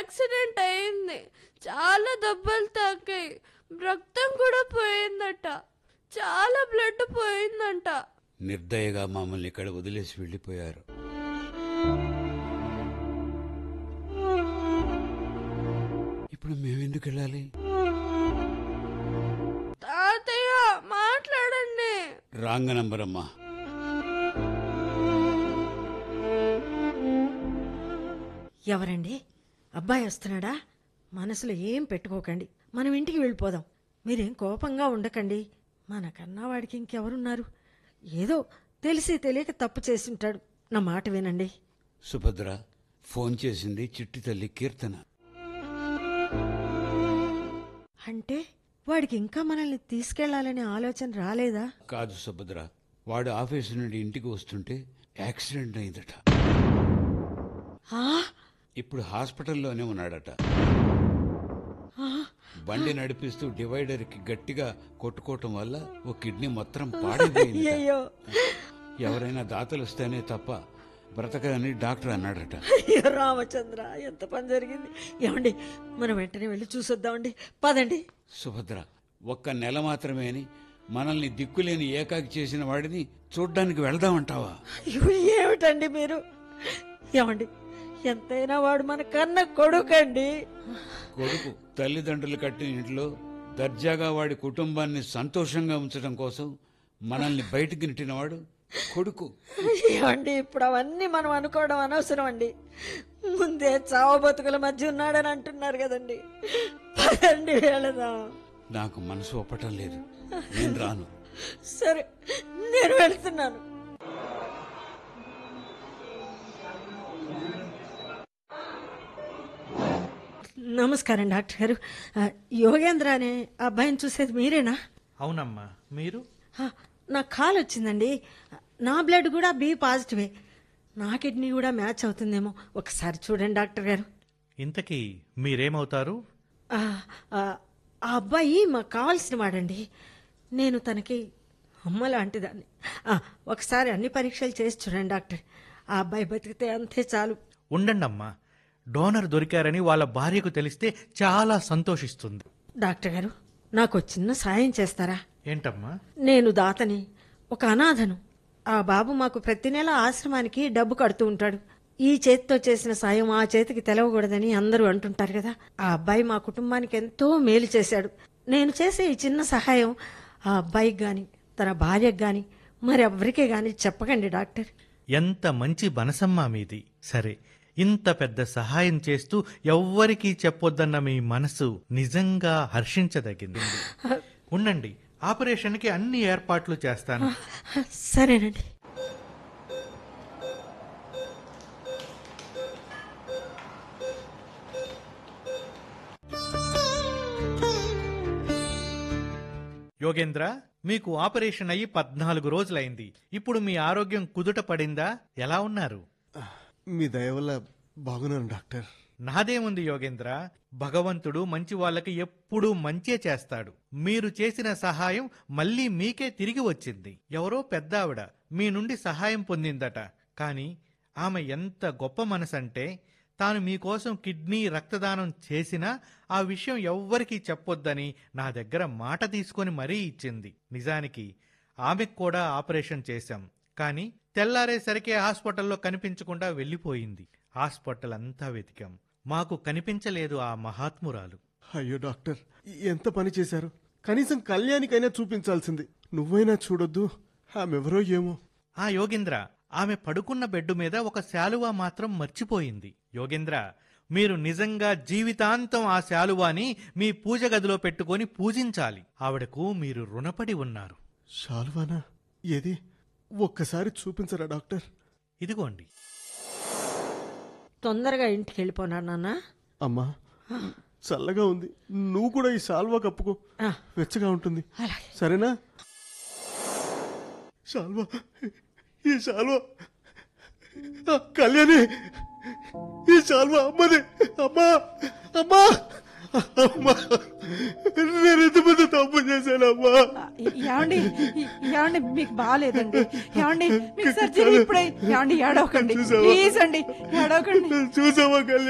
Accident అయింది చాలా దెబ్బలు తాకాయి రక్తం కూడా పోయిందట చాలా బ్లడ్ పోయిందంట నిర్దయగా మమ్మల్ని ఇక్కడ వదిలేసి వెళ్ళిపోయారు ఇప్పుడు మేమెందుకు వెళ్ళాలి తాతయ్య మాట్లాడండి రాంగ నంబర్ అమ్మా ఎవరండి అబ్బాయి వస్తున్నాడా మనసులో ఏం పెట్టుకోకండి మనం ఇంటికి వెళ్ళిపోదాం మీరేం కోపంగా ఉండకండి మనకన్నా వాడికి ఇంకెవరున్నారు ఏదో తెలిసి తెలియక తప్పు చేసి ఉంటాడు నా మాట వినండి సుభద్ర ఫోన్ చేసింది చిట్టి తల్లి కీర్తన అంటే వాడికి ఇంకా మనల్ని తీసుకెళ్లాలనే ఆలోచన రాలేదా కాదు సుభద్ర వాడు ఆఫీసు నుండి ఇంటికి వస్తుంటే యాక్సిడెంట్ అయిందట ఆ, ఇప్పుడు హాస్పిటల్లోనే ఉన్నాడట ఆ, బండి నడిపిస్తూ డివైడర్ కి గట్టిగా కొట్టుకోవటం వల్ల ఓ కిడ్నీ మొత్తం పాడైపోయింది అయ్యయ్యో ఎవరైనా దాతలు ఇస్తేనే తప్ప బ్రతకని డాక్టర్ అన్నాడట అయ్యో రామచంద్ర ఎంత పని జరిగింది ఏమండి మనం వెంటనే వెళ్ళి చూసొద్దామండి పదండి సుభద్ర ఒక్క నెల మాత్రమే అని మనల్ని దిక్కులేని ఏకాకి చేసిన వాడిని చూడ్డానికి వెళ్దామంటావా అయ్యో ఏమిటండి మీరు ఏమండి ఎంతైనా వాడు మన కన్న కొడుకండి కొడుకు తల్లిదండ్రులు కట్టిన ఇంట్లో దర్జాగా వాడి కుటుంబాన్ని సంతోషంగా ఉంచడం కోసం మనల్ని బయటికి నెట్టినవాడు కొడుకు ఏమండి ఇప్పుడు అవన్నీ మనం అనుకోవడం అనవసరం అండి ముందే చావు బతుకుల మధ్య ఉన్నాడని అంటున్నారు కదండి పదండి వెళదాం నాకు మనసు ఒప్పటం లేదు నేను రాను సరే నేను వెళ్తున్నాను నమస్కారం డాక్టర్ గారు ఆ, యోగేంద్ర అనే అబ్బాయిని చూసేది మీరేనా అవునమ్మా మీరు ఆ, నా కాల్ వచ్చిందండి నా బ్లడ్ కూడా బి పాజిటివే నా కిడ్నీ కూడా మ్యాచ్ అవుతుందేమో ఒకసారి చూడండి డాక్టర్ గారు ఇంతకీ మీరేమవుతారు ఆ, ఆ, ఆ అబ్బాయి మాకు కావాల్సిన వాడండి నేను తనకి అమ్మ లాంటిదాన్ని ఆ, ఒకసారి అన్ని పరీక్షలు చేసి చూడండి డాక్టర్ ఆ అబ్బాయి బతికితే అంతే చాలు ఉండండమ్మా డోనర్ దొరికారని వాళ్ళ భార్యకు తెలిస్తే చాలా సంతోషిస్తుంది డాక్టర్ గారు నాకు ఒక చిన్న సాయం చేస్తారా ఏంటమ్మా నేను దాతని ఒక అనాథను ఆ బాబు మాకు ప్రతి నెల ఆశ్రమానికి డబ్బు కడుతూ ఉంటాడు ఈ చేతితో చేసిన సాయం ఆ చేతికి తెలవకూడదని అందరూ అంటుంటారు కదా ఆ అబ్బాయి మా కుటుంబానికి ఎంతో మేలు చేశాడు నేను చేసే ఈ చిన్న సహాయం ఆ అబ్బాయికి గాని తన భార్యకు గాని మరి ఎవరికే గాని చెప్పకండి డాక్టర్ ఎంత మంచి మనసమ్మా మీది సరే ఇంత పెద్ద సహాయం చేస్తూ ఎవ్వరికీ చెప్పొద్దన్న మీ మనసు నిజంగా హర్షించదగింది ఉండండి ఆపరేషన్కి అన్ని ఏర్పాట్లు చేస్తాను సరేనండి యోగేంద్ర మీకు ఆపరేషన్ అయ్యి పద్నాలుగు రోజులైంది ఇప్పుడు మీ ఆరోగ్యం కుదుట పడిందా ఎలా ఉన్నారు మీ దయ వల్ల బాగున్నాను డాక్టర్ నాదేముంది యోగేంద్ర భగవంతుడు మంచి వాళ్ళకి ఎప్పుడూ మంచే చేస్తాడు మీరు చేసిన సహాయం మళ్ళీ మీకే తిరిగి వచ్చింది ఎవరో పెద్ద ఆవిడ మీ నుండి సహాయం పొందిందట కానీ ఆమె ఎంత గొప్ప మనసంటే తాను మీకోసం కిడ్నీ రక్తదానం చేసినా ఆ విషయం ఎవ్వరికీ చెప్పొద్దని నా దగ్గర మాట తీసుకొని మరీ ఇచ్చింది నిజానికి ఆమెకు కూడా ఆపరేషన్ చేశాం కానీ తెల్లారేసరికి హాస్పిటల్లో కనిపించకుండా వెళ్ళిపోయింది హాస్పిటల్ అంతా వెతికాం మాకు కనిపించలేదు ఆ మహాత్మురాలు అయ్యో డాక్టర్ ఎంత పని చేశారు కనీసం కళ్యాణికైనా చూపించాల్సింది నువ్వైనా చూడొద్దు ఆమెవరో ఏమో ఆ యోగేంద్ర ఆమె పడుకున్న బెడ్డు మీద ఒక శాలువా మాత్రం మర్చిపోయింది యోగేంద్ర మీరు నిజంగా జీవితాంతం ఆ శాలువాని మీ పూజ గదిలో పెట్టుకొని పూజించాలి ఆవిడకు మీరు రుణపడి ఉన్నారు షాల్వానా ఏది ఒక్కసారి చూపించరా డాక్టర్ ఇదిగోండి తొందరగా ఇంటికి వెళ్ళిపోనా నాన్న అమ్మా చల్లగా ఉంది నువ్వు కూడా ఈ సాల్వా కప్పుకో ఆ, వెచ్చగా ఉంటుంది అలాగే సరేనా శాల్వా ఈ శాల్వా ఆ, కళ్యాణి ఈ శాల్వా అమ్మది అమ్మా అమ్మా అమ్మా నేను ఎంత పెద్ద తప్పు చేశానమ్మా ఏమండి ఏమండి మీకు బాగాలేదండి ఏమండి మీకు సర్జరీ ఇప్పుడే ఏమండి ఏడవకండి చూసావా? ప్లీజ్ అండి ఏడవకండి చూసావా కళ్యాణి